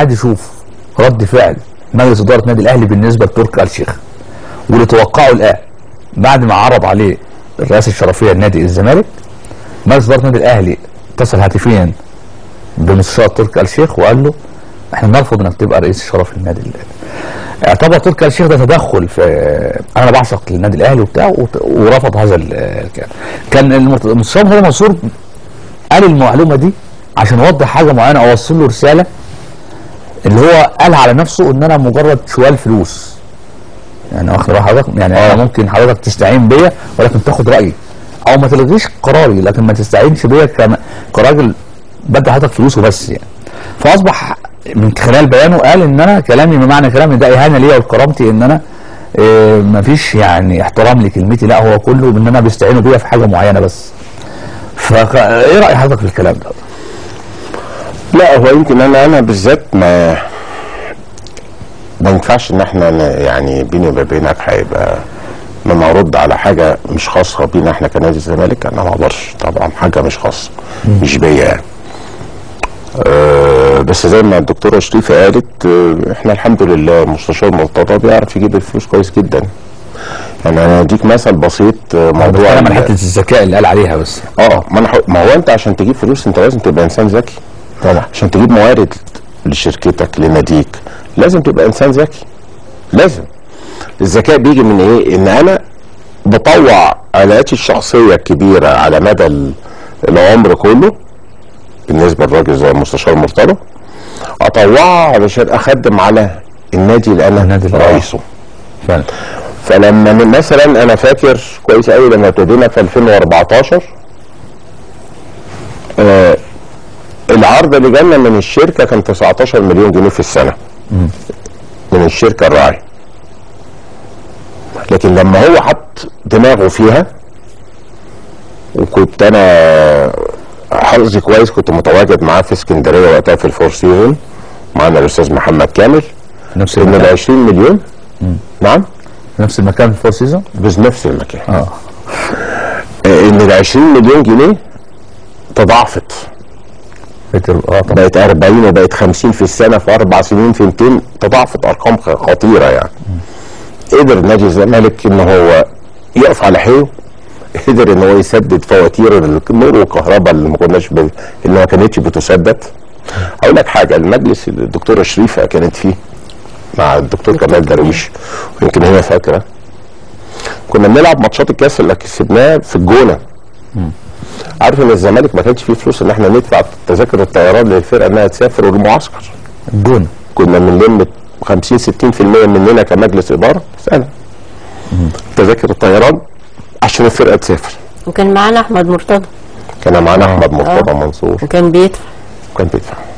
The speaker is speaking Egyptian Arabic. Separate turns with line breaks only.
عايز يشوف رد فعل مجلس اداره النادي الاهلي بالنسبه لتركي آل الشيخ واللي توقعه الان بعد ما عرض عليه الرئاسه الشرفيه لنادي الزمالك مجلس اداره النادي الاهلي اتصل هاتفيا بمستشار تركي آل الشيخ وقال له احنا نرفض انك تبقى رئيس شرف النادي الاهلي اعتبر تركي آل الشيخ ده تدخل في انا بعشق النادي الاهلي وبتاع وت- ورفض هذا ال- الكلام كان المرت- المستشار مرتضى منصور قال المعلومه دي عشان يوضح حاجه معينه او اوصل له رساله اللي هو قال على نفسه ان انا مجرد شوال فلوس يعني واخد بال حضرتك يعني
آه.
انا ممكن حضرتك تستعين بيا ولكن تاخد رايي او ما تلغيش قراري لكن ما تستعينش بيا كم- كراجل بدي حضرتك فلوس وبس يعني فاصبح من خلال بيانه قال ان انا كلامي بمعنى كلامي ده اهانه ليا ولكرامتي ان انا إيه مفيش يعني احترام لكلمتي لا هو كله ان انا بيستعينوا بيا في حاجه معينه بس فايه راي حضرتك في الكلام ده؟
لا هو يمكن انا انا بالذات ما ما ينفعش ان احنا ن- يعني بيني وبينك هيبقى لما ارد على حاجه مش خاصه بينا احنا كنادي الزمالك انا ما اقدرش طبعا حاجه مش خاصه مش بيا يعني أه بس زي ما الدكتوره شريفه قالت أه احنا الحمد لله مستشار مرتضى بيعرف يجيب الفلوس كويس جدا يعني انا اديك مثل بسيط آه، موضوع
بتكلم عن
ال-
حته الذكاء اللي قال عليها بس
اه ما انا ح- ما هو انت عشان تجيب فلوس انت لازم تبقى انسان ذكي
طبعا
عشان تجيب موارد لشركتك لناديك لازم تبقى انسان ذكي لازم الذكاء بيجي من ايه ان انا بطوع علاقاتي الشخصيه الكبيره على مدى ال- العمر كله بالنسبه للراجل زي المستشار مرتضى اطوعها علشان اخدم على النادي اللي انا
النادي اللي-
رئيسه
فعلا
فلما ن- مثلا انا فاكر كويس قوي لما ابتدينا في 2014 آه العرض اللي جالنا من الشركه كان 19 مليون جنيه في السنه من الشركه الراعي لكن لما هو حط دماغه فيها وكنت انا حظي كويس كنت متواجد معاه في اسكندريه وقتها في الفور سيزون معانا الاستاذ محمد كامل
نفس
ان ال
المكان
20 مليون نعم
نفس المكان في الفور سيزون
بنفس المكان
اه
آه، ان ال 20 مليون جنيه تضاعفت
فكر اه طبعا
بقت 40 وبقت 50 في السنه في اربع سنين في 200 تضاعفت ارقام خ- خطيره يعني قدر نادي الزمالك ان هو يقف على حيله قدر ان هو يسدد فواتير النور والكهرباء اللي ما كناش ب... اللي ما كانتش بتسدد اقول لك حاجه المجلس اللي الدكتوره شريفه كانت فيه مع الدكتور كمال درويش ويمكن هي فاكره كنا بنلعب ماتشات الكاس اللي كسبناها في الجونه عارف ان الزمالك ما كانش فيه فلوس ان احنا ندفع تذاكر الطيران للفرقه انها تسافر والمعسكر
الجون
كنا بنلم 50 60% مننا كمجلس اداره سنه تذاكر الطيران عشان الفرقه تسافر
وكان معانا احمد مرتضى
كان معانا احمد مرتضى
آه.
منصور
وكان بيدفع
وكان بيدفع